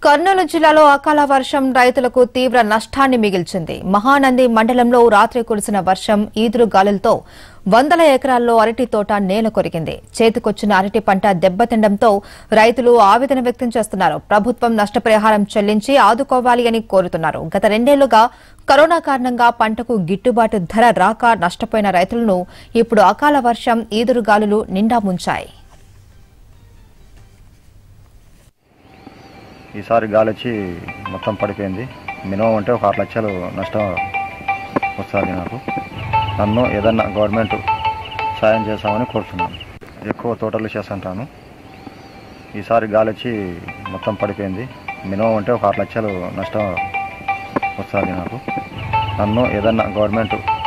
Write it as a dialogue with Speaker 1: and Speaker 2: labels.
Speaker 1: కర్నూలు జిల్లాలో అకాల వర్షం రైతులకు తీవ్ర నష్టాన్ని మిగిల్చింది మహానంది మండలంలో రాత్రి కురిసిన వర్షం ఈదురు గాలులతో వందల ఎకరాల్లో అరటి తోట నేల కొరిగింది చేతికొచ్చిన అరటి పంట దెబ్బతిండంతో రైతులు ఆవేదన వ్యక్తం చేస్తున్నారు ప్రభుత్వం నష్టపరిహారం చెల్లించి ఆదుకోవాలి అని కోరుతున్నారు గత రెండేళ్లుగా కరోనా కారణంగా పంటకు గిట్టుబాటు ధర రాక నష్టపోయిన రైతులను ఇప్పుడు అకాల వర్షం ఈదురు గాలులు నిండా ముంచాయి
Speaker 2: ఈసారి గాలి వచ్చి మొత్తం పడిపోయింది మినిమం అంటే ఒక ఆరు లక్షలు నష్టం వస్తుంది నాకు నన్ను ఏదన్నా గవర్నమెంట్ సాయం చేస్తామని కోరుతున్నాను ఎక్కువ తోటలు చేస్తుంటాను ఈసారి గాలి వచ్చి మొత్తం పడిపోయింది మినిమం అంటే ఒక ఆరు లక్షలు నష్టం వస్తుంది నాకు నన్ను ఏదన్నా గవర్నమెంట్